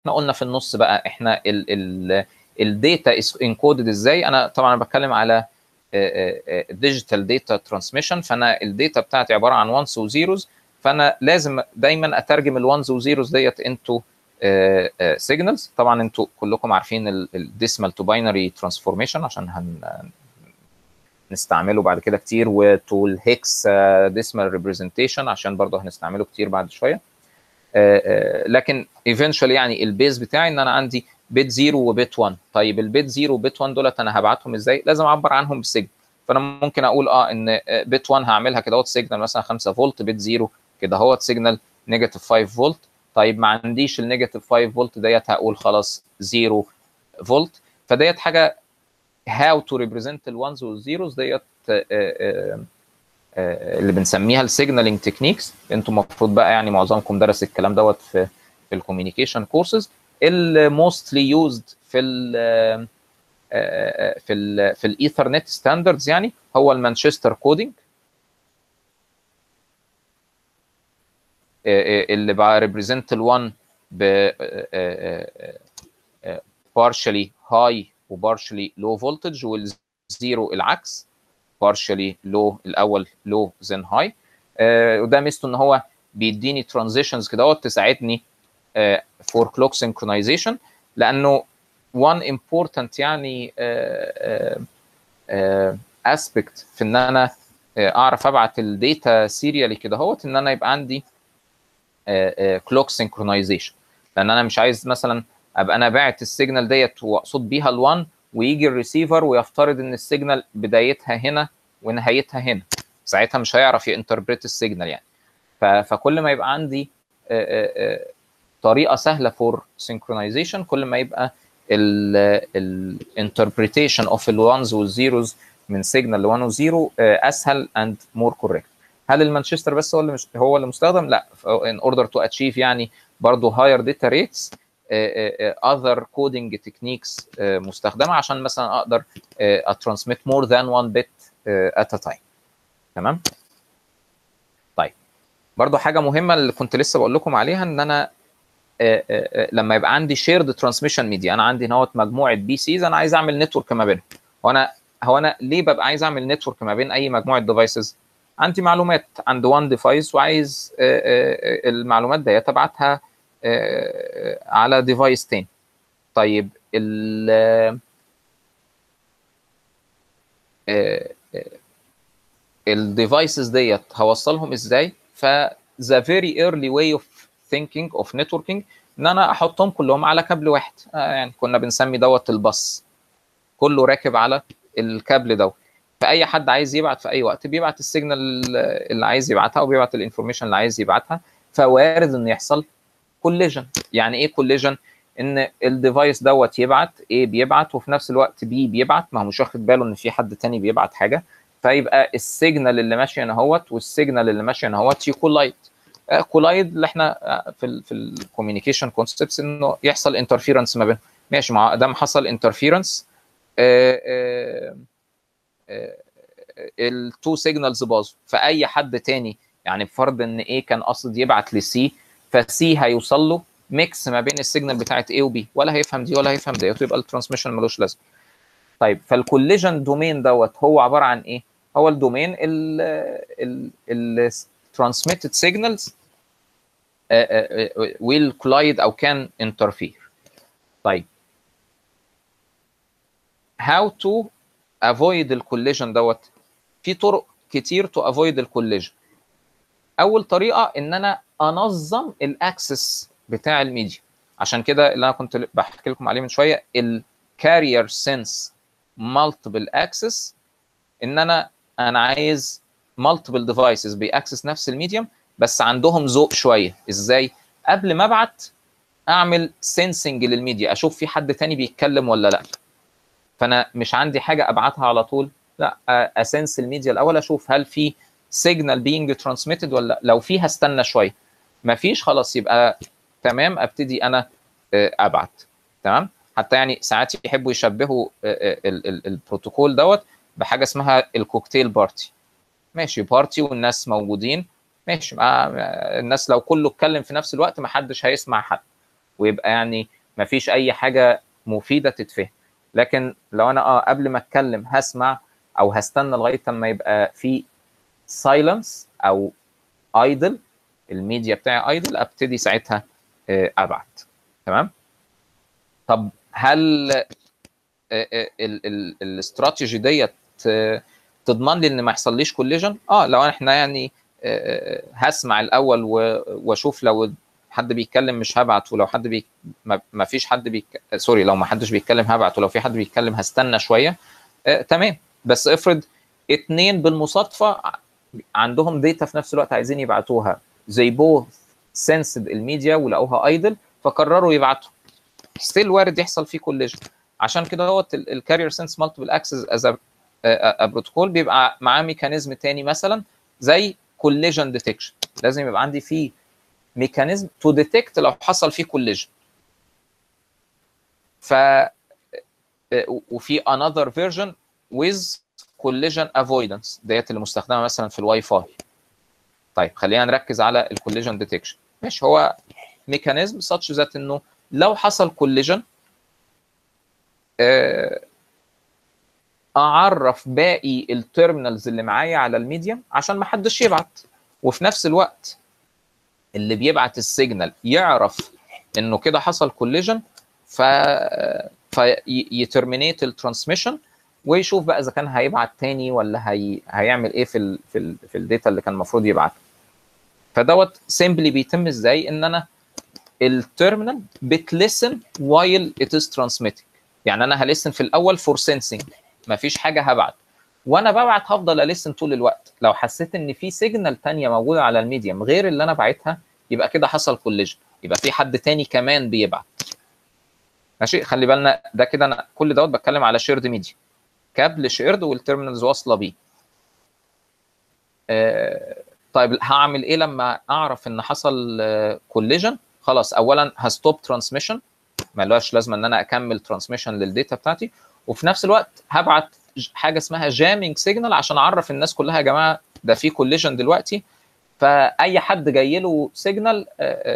قلنا في النص بقى احنا الداتا انكودد ازاي انا طبعا بتكلم على ديجيتال داتا ترانسميشن فانا الداتا بتاعتي عباره عن وانس وزيروز فانا لازم دايما اترجم الوانز وزيروز ديت انتو سيجنالز طبعا انتوا كلكم عارفين الديسمال تو باينري ترانسفورميشن عشان هن نستعمله بعد كده كتير وتو الهيكس ديسمال ريبريزنتيشن عشان برضه هنستعمله كتير بعد شويه لكن ايفينشولي يعني البيز بتاعي ان انا عندي بيت 0 وبيت 1 طيب البيت 0 وبيت 1 دولت انا هبعتهم ازاي لازم اعبر عنهم بسيجنال فانا ممكن اقول اه ان بيت 1 هعملها كده اهوت سيجنال مثلا 5 فولت بيت 0 كده اهوت سيجنال نيجاتيف 5 فولت طيب ما عنديش النيجاتيف 5 فولت ديت هقول خلاص 0 فولت فديت حاجه هاو تو ريبريزنت الوانز والزيروز ديت اللي بنسميها السيجنالينج تكنيكس انتم المفروض بقى يعني معظمكم درس الكلام دوت في في الكوميونيكيشن كورسز الموستلي يوزد في ال في ال في الايثرنت ستاندردز يعني هو المانشستر كودينج اللي بقى ريبريزنت ال1 ب partially high وبارشلي لو فولتج والزيرو العكس بارشلي لو الاول لو then هاي وده ميزته ان هو بيديني ترانزيشنز كده تساعدني فور كلوك سينكرونايزيشن لانه one important يعني اسبكت في ان انا اعرف ابعت الداتا سيريالي كده اهوت ان انا يبقى عندي كلوك سينكرونايزيشن لان انا مش عايز مثلا ابقى انا باعت السيجنال ديت واقصد بيها ال1 ويجي الريسيفر ويفترض ان السيجنال بدايتها هنا ونهايتها هنا ساعتها مش هيعرف ينتربريت السيجنال يعني فكل ما يبقى عندي طريقه سهله فور سينكرونايزيشن كل ما يبقى الانتربريتيشن اوف الوانز والزيروز من سيجنال ل 1 و 0 اسهل اند مور كوريكت هل المانشستر بس هو اللي مش هو اللي مستخدم لا in order to achieve يعني برضه higher data rates other coding techniques مستخدمه عشان مثلا اقدر اترانسميت more than one bit at a time تمام طيب برضو حاجه مهمه اللي كنت لسه بقول لكم عليها ان انا لما يبقى عندي شيرد ترانسميشن ميديا انا عندي نوت مجموعه بي سيز انا عايز اعمل نتورك ما بينهم هو انا هو انا ليه ببقى عايز اعمل نتورك ما بين اي مجموعه ديفايسز عندي معلومات عند وان ديفايس وعايز المعلومات ديت ابعتها على ديفايس تاني طيب ال الديفايسز ديت هوصلهم ازاي ف the very early way of thinking of networking ان انا احطهم كلهم على كابل واحد آه يعني كنا بنسمي دوت الباص كله راكب على الكابل دوت فاي حد عايز يبعت في اي وقت بيبعت السيجنال اللي عايز يبعتها او بيبعت الانفورميشن اللي عايز يبعتها فوارد ان يحصل كوليجن يعني ايه كوليجن ان الديفايس دوت يبعت ايه بيبعت وفي نفس الوقت بي بيبعت ما هو مش واخد باله ان في حد تاني بيبعت حاجه فيبقى السيجنال اللي ماشي هنا اهوت والسيجنال اللي ماشي هنا اهوت يكولايد كولايد اللي احنا في ال في الكوميونيكيشن كونسبتس انه يحصل انترفيرنس ما بينهم ماشي مع دام حصل انترفيرنس التو سيجنالز باظوا فاي حد تاني يعني بفرض ان ايه كان قصد يبعت لسي فسي هيوصل له ميكس ما بين السيجنال بتاعت اي وبي ولا هيفهم دي ولا هيفهم ديت ويبقى الترانسميشن ملوش لازمه طيب فالكوليجن دومين دوت هو عباره عن ايه هو الدومين ال transmitted signals uh, uh, will collide او can interfere طيب how to avoid الكوليجن دوت في طرق كتير to avoid الكوليجن اول طريقه ان انا انظم الاكسس بتاع الميديا عشان كده اللي انا كنت بحكي لكم عليه من شويه الكارير سنس مالتيبل اكسس ان انا انا عايز مالتيبل ديفايسز بيأكسس نفس الميديم بس عندهم ذوق شويه ازاي قبل ما ابعت اعمل سينسنج للميديا اشوف في حد تاني بيتكلم ولا لا فانا مش عندي حاجه ابعتها على طول لا اسنس الميديا الاول اشوف هل في سيجنال بينج ترانسميتد ولا لا لو في هستنى شويه ما فيش خلاص يبقى تمام ابتدي انا ابعت تمام حتى يعني ساعات يحبوا يشبهوا البروتوكول دوت بحاجه اسمها الكوكتيل بارتي ماشي بارتي والناس موجودين ماشي الناس لو كله اتكلم في نفس الوقت ما حدش هيسمع حد ويبقى يعني ما فيش اي حاجه مفيده تتفهم لكن لو انا اه قبل ما اتكلم هسمع او هستنى لغايه لما يبقى في سايلنس او ايدل الميديا بتاعي ايدل ابتدي ساعتها ابعت تمام طب هل الاستراتيجي ديت تضمن لي ان ما يحصليش كوليجن اه لو احنا يعني هسمع الاول واشوف لو حد بيتكلم مش هبعت ولو حد بي ما فيش حد بيك... سوري لو ما حدش بيتكلم هبعت ولو في حد بيتكلم هستنى شويه آه تمام بس افرض اتنين بالمصادفه عندهم داتا في نفس الوقت عايزين يبعتوها زي بوث سنسد الميديا ولقوها ايدل فقرروا يبعتوا ستيل وارد يحصل فيه كوليجن عشان كده هو الكارير سنس مالتيبل اكسس از بروتوكول بيبقى معاه ميكانيزم تاني مثلا زي كوليجن ديتكشن لازم يبقى عندي فيه ميكانيزم تو ديتكت لو حصل فيه كوليجن ف وفي another version with collision avoidance ديت اللي مستخدمه مثلا في الواي فاي طيب خلينا نركز على الكوليجن ديتكشن ماشي هو ميكانيزم such that انه لو حصل كوليجن اعرف باقي التيرمينالز اللي معايا على الميديم عشان ما حدش يبعت وفي نفس الوقت اللي بيبعت السيجنال يعرف انه كده حصل كوليجن ف فيترمينيت الترانسميشن ويشوف بقى اذا كان هيبعت تاني ولا هي... هيعمل ايه في ال... في ال... في الداتا اللي كان المفروض يبعتها فدوت سيمبلي بيتم ازاي ان انا التيرمينال بتلسن وايل ات از ترانسميتنج يعني انا هلسن في الاول فور سينسينج مفيش حاجه هبعت وانا ببعت هفضل السن طول الوقت لو حسيت ان في سيجنال تانية موجوده على الميديم غير اللي انا باعتها يبقى كده حصل كوليجن يبقى في حد تاني كمان بيبعت ماشي خلي بالنا ده كده انا كل دوت بتكلم على شيرد ميديا كابل شيرد والتيرمينالز واصله بيه آه طيب هعمل ايه لما اعرف ان حصل كوليجن خلاص اولا هستوب ترانسميشن ملهاش لازمه ان انا اكمل ترانسميشن للداتا بتاعتي وفي نفس الوقت هبعت حاجه اسمها جامينج سيجنال عشان اعرف الناس كلها يا جماعه ده في كوليجن دلوقتي فاي حد جاي له سيجنال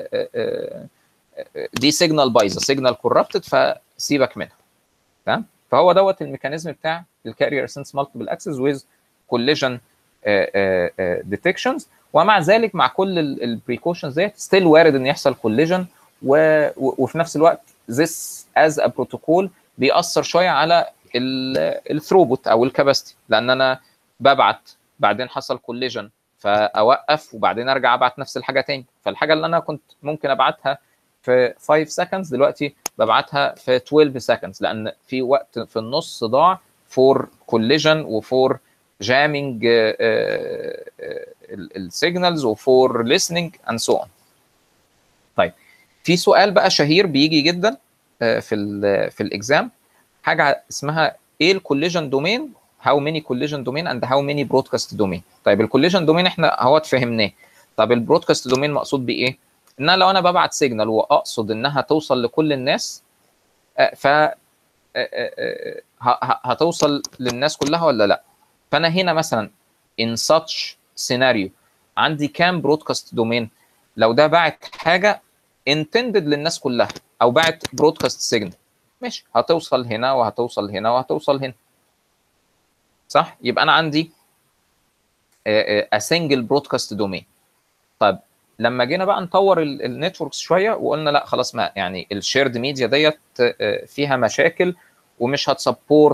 دي سيجنال بايظه سيجنال كوربتد فسيبك منها تمام فهو دوت الميكانيزم بتاع الكارير سنس مالتيبل اكسس ويز كوليجن ديتكشنز ومع ذلك مع كل البريكوشنز ديت ستيل وارد ان يحصل كوليجن وفي نفس الوقت this as a protocol بيأثر شويه على الثروبوت او الكاباسيتي لان انا ببعت بعدين حصل كوليجن فاوقف وبعدين ارجع ابعت نفس الحاجه تاني فالحاجه اللي انا كنت ممكن ابعتها في 5 seconds دلوقتي ببعتها في 12 seconds لان في وقت في النص ضاع فور كوليجن وفور جامينج السيجنالز وفور listening and so on طيب في سؤال بقى شهير بيجي جدا في ال في الاكزام حاجه اسمها ايه الكوليجن دومين هاو ماني كوليجن دومين اند هاو ماني برودكاست دومين طيب الكوليجن دومين احنا اهوت فهمناه طب البرودكاست دومين مقصود بيه ايه ان انا لو انا ببعت سيجنال واقصد انها توصل لكل الناس ف هتوصل للناس كلها ولا لا فانا هنا مثلا in such scenario عندي كام برودكاست دومين لو ده باعت حاجه intended للناس كلها او باعت برودكاست سيجنال ماشي هتوصل هنا وهتوصل هنا وهتوصل هنا صح يبقى انا عندي a single broadcast domain طيب لما جينا بقى نطور النتوركس شويه وقلنا لا خلاص ما يعني الشيرد ميديا ديت فيها مشاكل ومش هتسبورت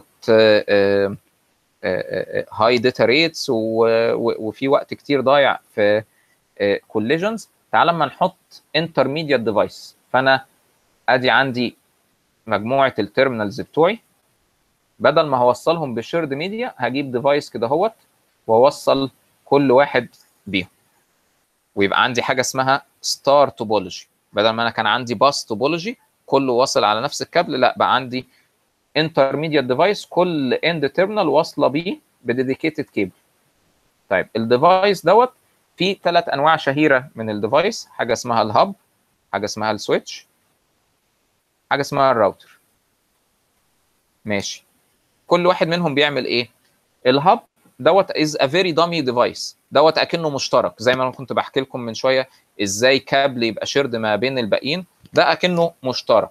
هاي داتا ريتس وفي وقت كتير ضايع في كوليجنز تعال لما نحط انترميديت ديفايس فانا ادي عندي مجموعه التيرمينالز بتوعي بدل ما هوصلهم بشيرد ميديا هجيب ديفايس كده اهوت واوصل كل واحد بيهم ويبقى عندي حاجه اسمها ستار توبولوجي بدل ما انا كان عندي باس توبولوجي كله واصل على نفس الكابل لا بقى عندي انترميديت ديفايس كل اند تيرمينال واصله بيه بديديكيتد كيبل طيب الديفايس دوت في ثلاث انواع شهيره من الديفايس حاجه اسمها الهاب حاجه اسمها السويتش حاجه اسمها الراوتر ماشي كل واحد منهم بيعمل ايه الهاب دوت از ا فيري دامي ديفايس دوت اكنه مشترك زي ما انا كنت بحكي لكم من شويه ازاي كابل يبقى شيرد ما بين الباقيين ده اكنه مشترك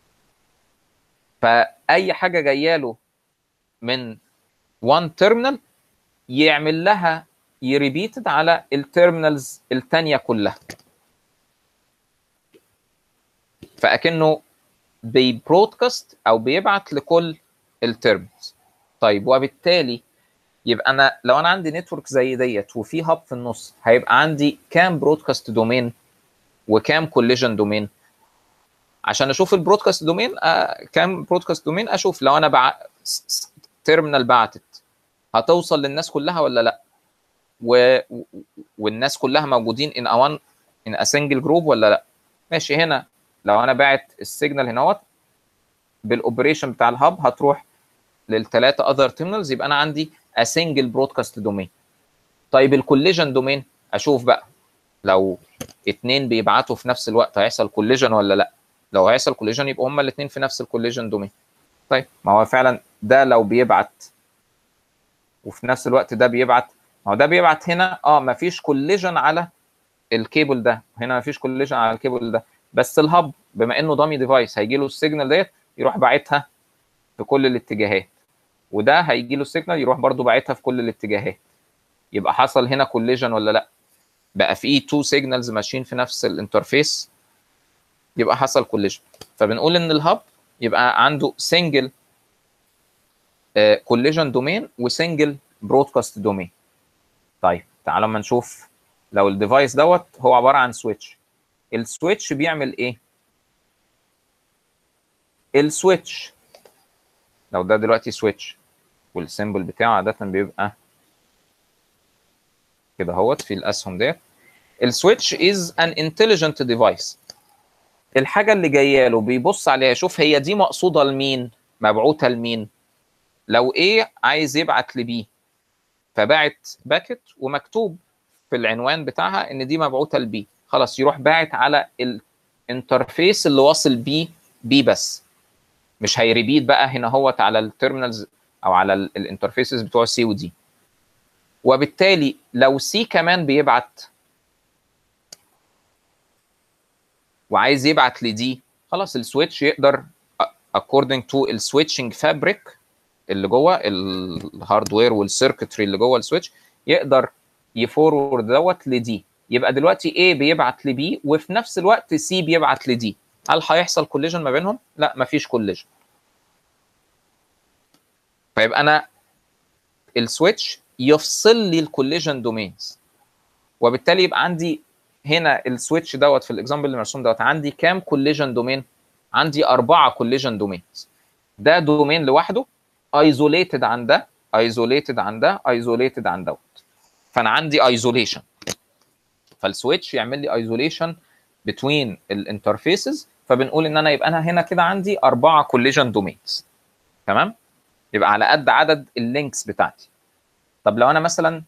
فاي حاجه جايه له من وان تيرمينال يعمل لها يريبيتد على التيرمينالز الثانيه كلها فاكنه بيبرودكاست او بيبعت لكل التيرمينالز طيب وبالتالي يبقى انا لو انا عندي نتورك زي ديت وفي هاب في النص هيبقى عندي كام برودكاست دومين وكام كوليجن دومين عشان اشوف البرودكاست دومين آه كام برودكاست دومين اشوف لو انا بع... تيرمينال بعتت هتوصل للناس كلها ولا لا و... والناس كلها موجودين ان اوان ان ا سنجل جروب ولا لا ماشي هنا لو انا باعت السيجنال هنا اهوت بالاوبريشن بتاع الهاب هتروح للثلاثه اذر تيرمينالز يبقى انا عندي ا سنجل برودكاست دومين طيب الكوليجن دومين اشوف بقى لو اتنين بيبعتوا في نفس الوقت هيحصل كوليجن ولا لا لو هيحصل كوليجن يبقى هما الاثنين في نفس الكوليجن دومين طيب ما هو فعلا ده لو بيبعت وفي نفس الوقت ده بيبعت ما هو ده بيبعت هنا اه ما فيش كوليجن على الكيبل ده هنا ما فيش كوليجن على الكيبل ده بس الهب بما انه دامي ديفايس هيجي له السيجنال ديت يروح باعتها في كل الاتجاهات وده هيجي له السيجنال يروح برضو باعتها في كل الاتجاهات يبقى حصل هنا كوليجن ولا لا بقى في تو سيجنالز ماشيين في نفس الانترفيس يبقى حصل كوليجن فبنقول ان الهب يبقى عنده سنجل كوليجن دومين وسنجل برودكاست دومين طيب تعالوا اما نشوف لو الديفايس دوت هو عباره عن سويتش السويتش بيعمل ايه السويتش لو ده دلوقتي سويتش والسيمبل بتاعه عاده بيبقى كده اهوت في الاسهم ديت السويتش از ان انتليجنت ديفايس الحاجه اللي جايه له بيبص عليها يشوف هي دي مقصوده لمين مبعوثه لمين لو ايه عايز يبعت لبي فبعت باكت ومكتوب في العنوان بتاعها ان دي مبعوثه لبي خلاص يروح باعت على الانترفيس اللي واصل بيه بي بس مش هيريبيت بقى هنا هوت على التيرمينالز او على الانترفيسز بتوع سي ودي وبالتالي لو سي كمان بيبعت وعايز يبعت لدي خلاص السويتش يقدر according to السويتشنج فابريك اللي جوه الهاردوير والسيركتري اللي جوه السويتش يقدر يفورورد دوت لدي يبقى دلوقتي A بيبعت لبي وفي نفس الوقت C بيبعت لدي هل هيحصل كوليجن ما بينهم؟ لا مفيش كوليجن فيبقى انا السويتش يفصل لي الكوليجن دومينز وبالتالي يبقى عندي هنا السويتش دوت في الاكزامبل اللي مرسوم دوت عندي كام كوليجن دومين؟ عندي اربعه كوليجن دومينز ده دومين لوحده ايزوليتد عن ده ايزوليتد عن ده ايزوليتد عن دوت فانا عندي ايزوليشن فالسويتش يعمل لي ايزوليشن بتوين الانترفيسز فبنقول ان انا يبقى انا هنا كده عندي اربعه كوليجن دومينز تمام يبقى على قد عدد اللينكس بتاعتي طب لو انا مثلا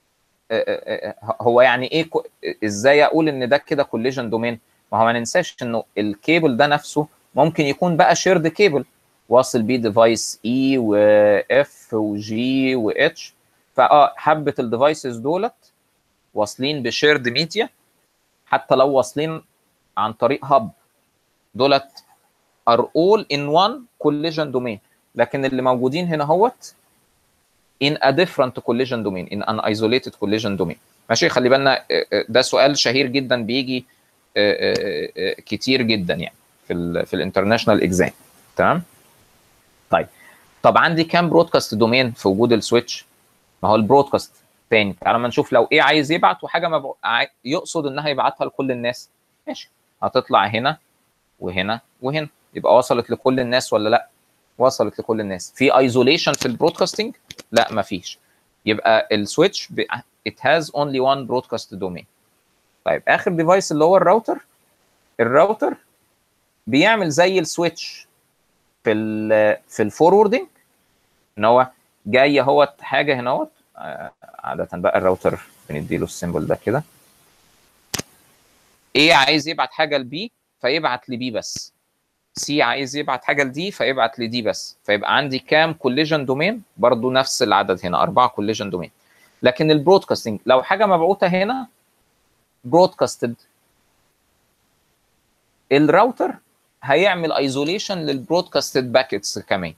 هو يعني ايه ازاي اقول ان ده كده كوليجن دومين ما هو ما ننساش انه الكيبل ده نفسه ممكن يكون بقى شيرد كيبل واصل بيه ديفايس اي واف وجي واتش فاه حبه الديفايسز دولت واصلين بشيرد ميديا حتى لو واصلين عن طريق هاب دولت are all in one collision domain لكن اللي موجودين هنا هوت in a different collision domain in an isolated collision domain ماشي خلي بالنا ده سؤال شهير جدا بيجي كتير جدا يعني في ال في الانترناشونال اكزام تمام طيب طب عندي كام برودكاست دومين في وجود السويتش ما هو البرودكاست تاني تعالى ما نشوف لو ايه عايز يبعت وحاجه ما بق... يقصد انها يبعتها لكل الناس ماشي هتطلع هنا وهنا وهنا يبقى وصلت لكل الناس ولا لا وصلت لكل الناس في ايزوليشن في البرودكاستنج لا ما فيش يبقى السويتش ب... it has only one broadcast domain طيب اخر ديفايس اللي هو الراوتر الراوتر بيعمل زي السويتش في ال في الفوروردنج ان هو جاي اهوت حاجه هنا اهوت عاده بقى الراوتر بنديله السيمبل ده كده ايه عايز يبعت حاجه لبي فيبعت لبي بس سي عايز يبعت حاجه لدي فيبعت لدي بس فيبقى عندي كام كوليجن دومين برضو نفس العدد هنا اربعه كوليجن دومين لكن البرودكاستنج لو حاجه مبعوثه هنا برودكاستد الراوتر هيعمل ايزوليشن للبرودكاستد باكيتس كمان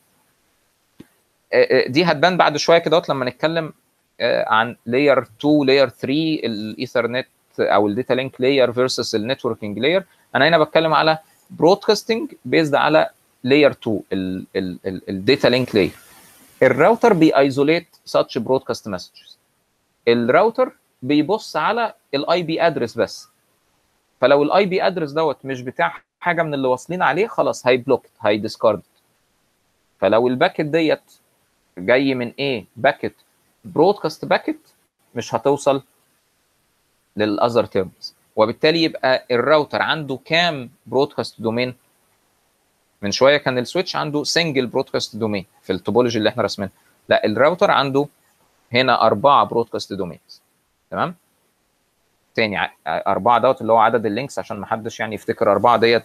دي هتبان بعد شويه كده لما نتكلم عن لاير 2 لاير 3 الايثرنت او الداتا لينك لاير فيرسس النتوركينج لاير انا هنا بتكلم على برودكاستنج بيزد على لاير 2 الداتا لينك لاير الراوتر بيأيزوليت ساتش برودكاست مسجز الراوتر بيبص على الاي بي ادرس بس فلو الاي بي ادرس دوت مش بتاع حاجه من اللي واصلين عليه خلاص هيبلوك هيديسكارد فلو الباكت ديت جاي من ايه باكت برودكاست باكت مش هتوصل للاذر تيرمز وبالتالي يبقى الراوتر عنده كام برودكاست دومين من شويه كان السويتش عنده سنجل برودكاست دومين في التوبولوجي اللي احنا رسمينها لا الراوتر عنده هنا اربعه برودكاست دومينز تمام تاني اربعه دوت اللي هو عدد اللينكس عشان ما حدش يعني يفتكر اربعه ديت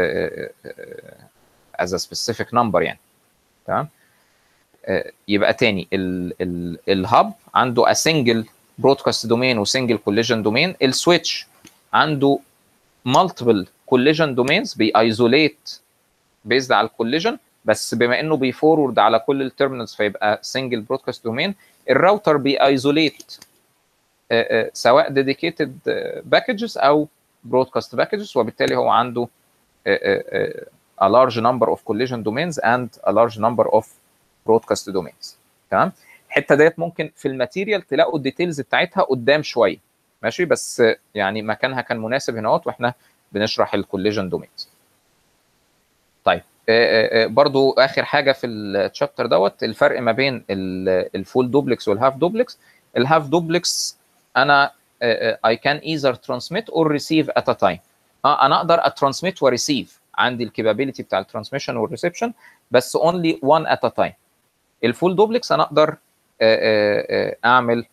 از سبيسيفيك نمبر يعني تمام يبقى تاني الهاب عنده ا سنجل برودكاست دومين وسنجل كوليجن دومين السويتش عنده مالتيبل كوليجن دومينز بيايزوليت بيزد على الكوليجن بس بما انه بيفورورد على كل التيرمينالز فيبقى سنجل برودكاست دومين الراوتر بيايزوليت سواء ديديكيتد باكجز او برودكاست باكجز وبالتالي هو عنده a large number of collision domains and a large number of broadcast domains تمام الحته ديت ممكن في الماتيريال تلاقوا الديتيلز بتاعتها قدام شويه ماشي بس يعني مكانها كان مناسب هنا واحنا بنشرح الكوليجن دومينز طيب برضو اخر حاجه في الشابتر دوت الفرق ما بين الفول دوبلكس والهاف دوبلكس الهاف دوبلكس انا I can either transmit or receive at a time اه انا اقدر اترانسميت وريسيف عندي الكابابيلتي بتاع الترانسميشن والريسبشن بس only one at a time الفول دوبلكس انا اقدر اعمل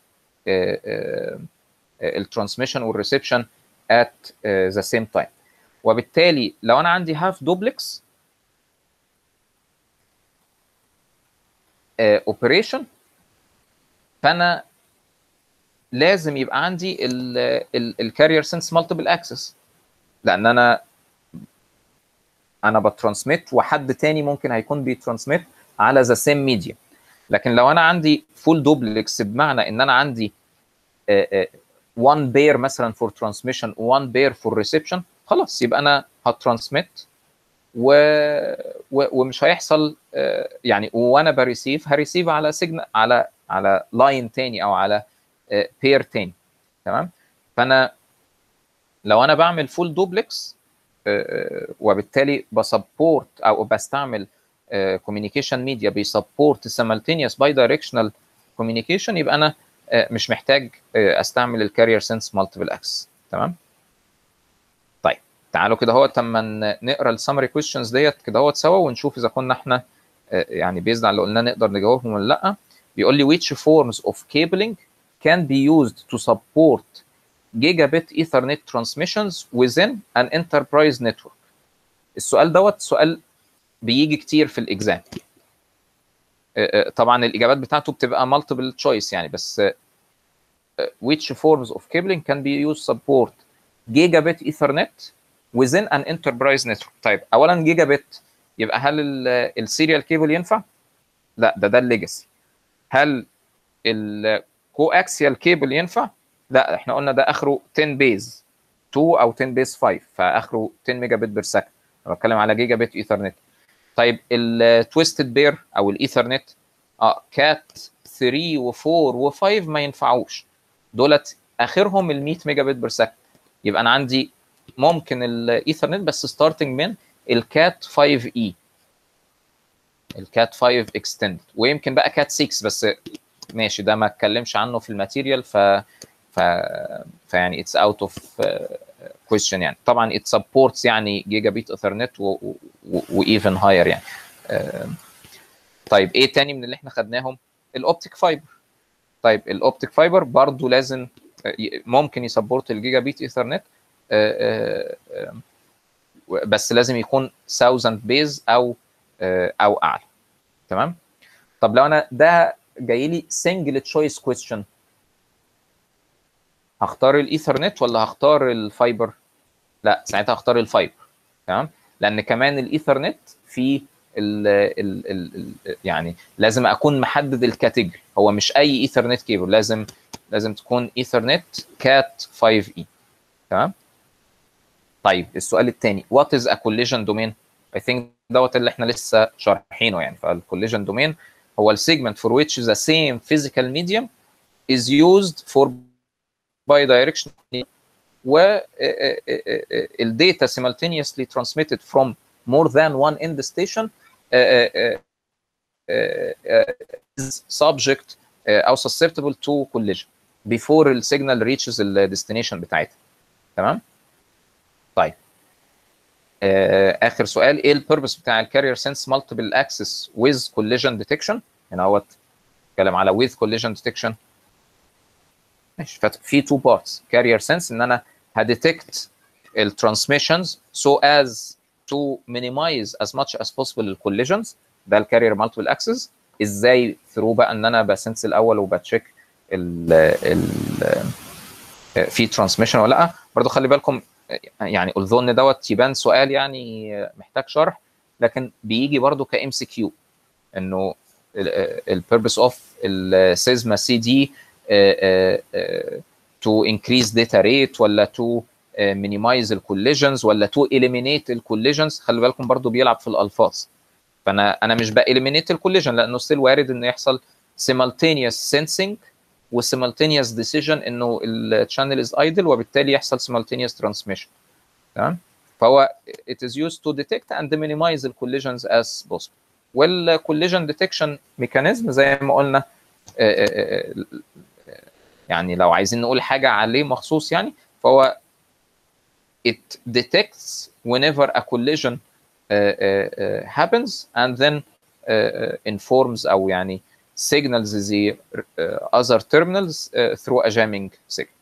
الترانسميشن والريسبشن at the same time وبالتالي لو انا عندي هاف دوبلكس اوبريشن فانا لازم يبقى عندي الكارير سنس مالتيبل اكسس لان انا انا بترانسميت وحد تاني ممكن هيكون بيترانسميت على ذا سيم ميديا لكن لو انا عندي فول دوبلكس بمعنى ان انا عندي 1 بير مثلا فور ترانسميشن و1 بير فور ريسبشن خلاص يبقى انا هترانسميت و... و... ومش هيحصل يعني وانا بريسيف هريسيف على سيجنال على على لاين تاني او على بير تاني تمام فانا لو انا بعمل فول دوبلكس وبالتالي بسبورت او بستعمل كوميونيكيشن ميديا بيسبورت سيمالتينيوس باي دايركشنال كوميونيكيشن يبقى انا مش محتاج استعمل الكارير سنس مالتيبل اكسس تمام طيب تعالوا كده هو اما نقرا السمري كويشنز ديت كده هو سوا ونشوف اذا كنا احنا يعني بيزد على اللي قلناه نقدر نجاوبهم ولا لا بيقول لي which forms of cabling can be used to support gigabit ethernet transmissions within an enterprise network السؤال دوت سؤال بيجي كتير في الاكزام طبعا الاجابات بتاعته بتبقى multiple choice يعني بس which forms of cabling can be used support gigabit ethernet within an enterprise network طيب اولا جيجابت يبقى هل السيريال كيبل ينفع لا ده ده الليجاسي هل الكو اكسيال كيبل ينفع لا احنا قلنا ده اخره 10 بيز 2 او 10 بيز 5 فاخره 10 ميجا بت بير سكند انا بتكلم على جيجا بت ايثرنت طيب التويستد بير او الايثرنت اه كات 3 و4 و5 ما ينفعوش دولت اخرهم ال 100 ميجا بت بير سكند يبقى انا عندي ممكن الايثرنت بس ستارتنج من الكات 5 اي الكات 5 اكستند ويمكن بقى كات 6 بس ماشي ده ما اتكلمش عنه في الماتيريال ف ف فيعني اتس اوت اوف كويشن يعني طبعا ات سبورتس يعني جيجا بيت اثرنت وايفن هاير يعني uh, طيب ايه تاني من اللي احنا خدناهم الاوبتيك فايبر طيب الاوبتيك فايبر برضو لازم ممكن يسبورت الجيجا بيت ايثرنت بس لازم يكون 1000 بيز او او اعلى تمام طب لو انا ده جاي لي سنجل تشويس كويستشن هختار الايثرنت ولا هختار الفايبر لا ساعتها هختار الفايبر تمام لان كمان الايثرنت في ال ال ال ال يعني لازم اكون محدد الكاتيجوري هو مش اي ايثرنت كيبل لازم لازم تكون ايثرنت كات 5 اي تمام طيب السؤال الثاني وات از ا كوليجن دومين اي ثينك دوت اللي احنا لسه شارحينه يعني فالكوليجن دومين هو السيجمنت for which the same physical medium is used for bidirectional و الداتا simultaneously transmitted from more than one end station uh, uh, uh, is subject uh, او susceptible to collision before the signal reaches the destination بتاعتها تمام طيب آه اخر سؤال ايه البيربس بتاع الكارير سنس مالتيبل اكسس ويز كوليجن ديتكشن هنا اهوت اتكلم على ويز كوليجن ديتكشن ماشي في تو بارتس كارير سنس ان انا هديتكت الترانسميشنز سو از تو مينيمايز از ماتش از بوسيبل الكوليجنز ده الكارير مالتيبل اكسس ازاي ثرو بقى ان انا بسنس الاول وبتشيك ال ال في ترانسميشن ولا لا برضه خلي بالكم يعني اظن دوت يبان سؤال يعني محتاج شرح لكن بيجي برضه كام سي كيو انه البيربس اوف السيزما سي دي تو انكريز داتا ريت ولا تو مينيمايز الكوليجنز ولا تو اليمينيت الكوليجنز خلي بالكم برضه بيلعب في الالفاظ فانا انا مش باليمينيت الكوليجن لانه ستيل وارد انه يحصل simultaneous sensing وسيمultaneous ديسيجن انه الشانل از ايدل وبالتالي يحصل simultaneous transmission تمام فهو it is used to detect and minimize the collisions as possible والcollision detection mechanism زي ما قلنا يعني لو عايزين نقول حاجه عليه مخصوص يعني فهو it detects whenever a collision uh, uh, happens and then uh, informs او يعني signals the uh, other terminals uh, through a jamming signal